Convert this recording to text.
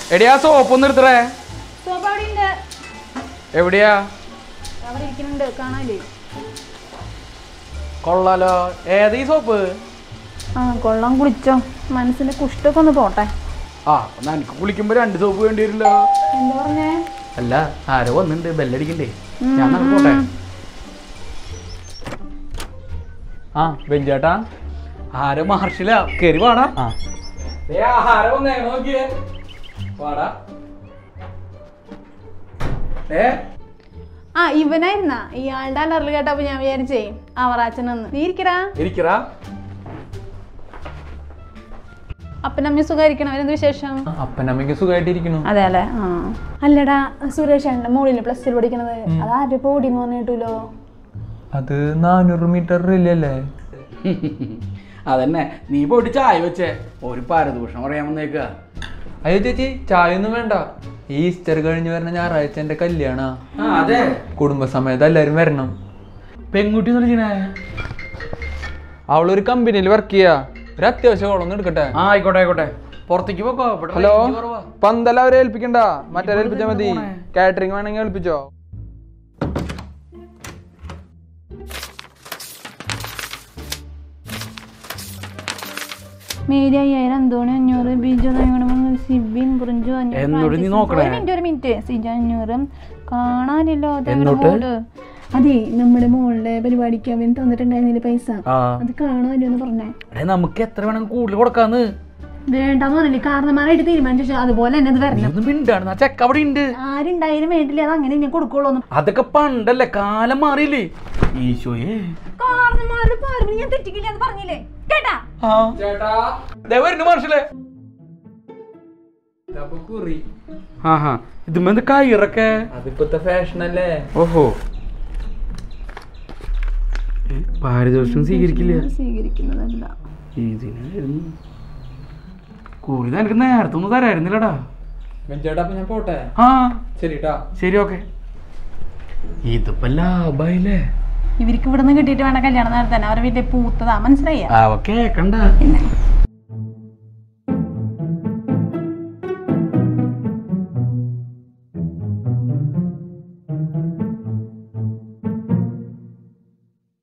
എടിയാ soap ഒന്ന് എടുത്തറേ soap അവിടെ ഉണ്ട് എവിടെയാ അവിടെ ഇരിക്കുന്നുണ്ട് കാണാല്ലേ കൊള്ളാലോ ഏതാ ഈ സോപ്പ് ആ കൊള്ളാൻ കുളിച്ചോ മനസ്സിന്റെ കുഷ്ടൊക്കെ ഒന്ന് പോട്ടെ ആ എന്നാ എനിക്ക് കുളിക്കുമ്പോ രണ്ട് സോപ്പ് വേണ്ടി വരില്ലോ എന്താ പറഞ്ഞേ അല്ല ആരോ വന്നിട്ടുണ്ട് ബെല്ലടിക്കണ്ടേ ഞാൻ നടക്കോട്ടെ ആ ബെഞ്ചേട്ടാ ആരോ മാർഷില കേറി വാടാ ആ ആരോ വന്നേ നോക്കിയേ വാടാ ഏ ആ ഇവനായിരുന്ന ഇയാളുടെ അലറൽ കേട്ടപ്പോ ഞാൻ വിചാരിച്ചേ അവറാച്ചനെന്ന് നീ ഇരിക്കടാ ഇരിക്കറാ അപ്പനമ്മ സുഖമായിരിക്കണം അവരെന്ത് വിശേഷം അപ്പനമ്മയ്ക്ക് സുഖമായിട്ടിരിക്കണു അതെ അല്ലേ ആ അല്ലടാ സുരേഷ് ഏട്ടൻ്റെ മോളിൽ പ്ലസ് ടു പഠിക്കണത് അത് ആരുടെ പോടിന്ന് പറഞ്ഞിട്ടല്ലോ അത് നാനൂറ് മീറ്റർ ഇല്ലല്ലേ അതന്നെ നീ പോയിട്ട് ചായ വെച്ചേ ഒരു പാരദൂഷണം പറയാൻ വന്നേക്ക അയ്യോ ചേച്ചി ചായ ഒന്നും വേണ്ട ഈ ഈസ്റ്റർ കഴിഞ്ഞ് വരുന്ന ഞായറാഴ്ച എന്റെ കല്യാണ ആ അതെ കുടുംബസമേതം എല്ലാരും വരണം പെൺകുട്ടി എന്ന് വിളിക്കണേ അവളൊരു കമ്പനിയിൽ വർക്ക് ചെയ്യാ ഒരു അത്യാവശ്യം കോളൊന്നും എടുക്കട്ടെ ആ ആയിക്കോട്ടെ ആയിക്കോട്ടെ പുറത്തേക്ക് പോക്കോ ഇവിടെ ഹലോ range കുറവാ. പന്തല അവരെ ഏൽപ്പിക്കണ്ട മറ്റേ ഏൽപ്പിച്ചാ മതി കാറ്ററിംഗ് വേണമെങ്കിൽ ഏൽപ്പിച്ചോ മേരി അയ്യായിരം അന്തോണി അഞ്ഞൂറ് ബിജു അഞ്ഞൂറ് സിബിൻ കുറിഞ്ചു അഞ്ഞൂറ് എന്നോട് നീ ഫ്രാൻസിസ്. നോക്കണേ? ഒരു മിനിറ്റ് ഒരു മിനിറ്റ് സിജു അഞ്ഞൂറ് കാണാനില്ലോ അത് അവരുടെ എന്നോട്ട്? മോള്. അതെ നമ്മുടെ മോളുടെ പരിപാടിക്ക് അവൻ തന്നിട്ടുണ്ടായിരുന്നില്ല പൈസ ആ അത് കാണാനില്ലോ എന്ന് പറഞ്ഞേ എടേ നമുക്ക് എത്ര വേണം കൂടുതൽ കൊടുക്കാന്ന് വേണ്ടെന്ന് പറഞ്ഞില്ലേ കാരണന്മാരായിട്ട് തീരുമാനിച്ചു അതുപോലെ തന്നെ അത് നീ വരണം ഒന്നും മിണ്ടാണ് ആ ചെക്ക അവിടെ ഉണ്ട് ആരുണ്ടായാലും വേണ്ടില്ല അത് അങ്ങനെ ഞാൻ കൊടുക്കുള്ളൂ അതൊക്കെ പണ്ടല്ലേ കാലം മാറിയില്ലേ ഈശോയെ കാരണന്മാരുടെ പാരമ്പര്യം ഞാൻ തെറ്റിക്കില്ല എന്ന് പറഞ്ഞില്ലേ കേട്ടാ ചേട്ടാ ദേ വരുന്നു മാർഷലേ ആഹാ ഇതുമെന്ത് കയറൊക്കെ അതിപ്പത്തെ ഫാഷൻ അല്ലേ ഓഹോ ഏ, പാരിതോഷികം സ്വീകരിക്കില്ല സ്വീകരിക്കുന്നതല്ല ഇതിനായിരുന്നു കൂറി നിനക്ക് നേരത്തെ ഒന്നും തരായിരുന്നില്ലടാ ബെഞ്ചേട്ടാ അപ്പൊ ഞാൻ പോട്ടെ ആ ശരിട്ടാ ശരി ഓക്കെ ഇതിപ്പോ ലാഭായില്ലേ ഇവർക്ക് ഇവിടുന്ന് കിട്ടിയിട്ട് വേണ്ട കല്യാണം നടത്താൻ അവരെ വീട്ടിൽ പൂത്തതാ മനസ്സിലായ അവ കേക്കണ്ട പിന്നെ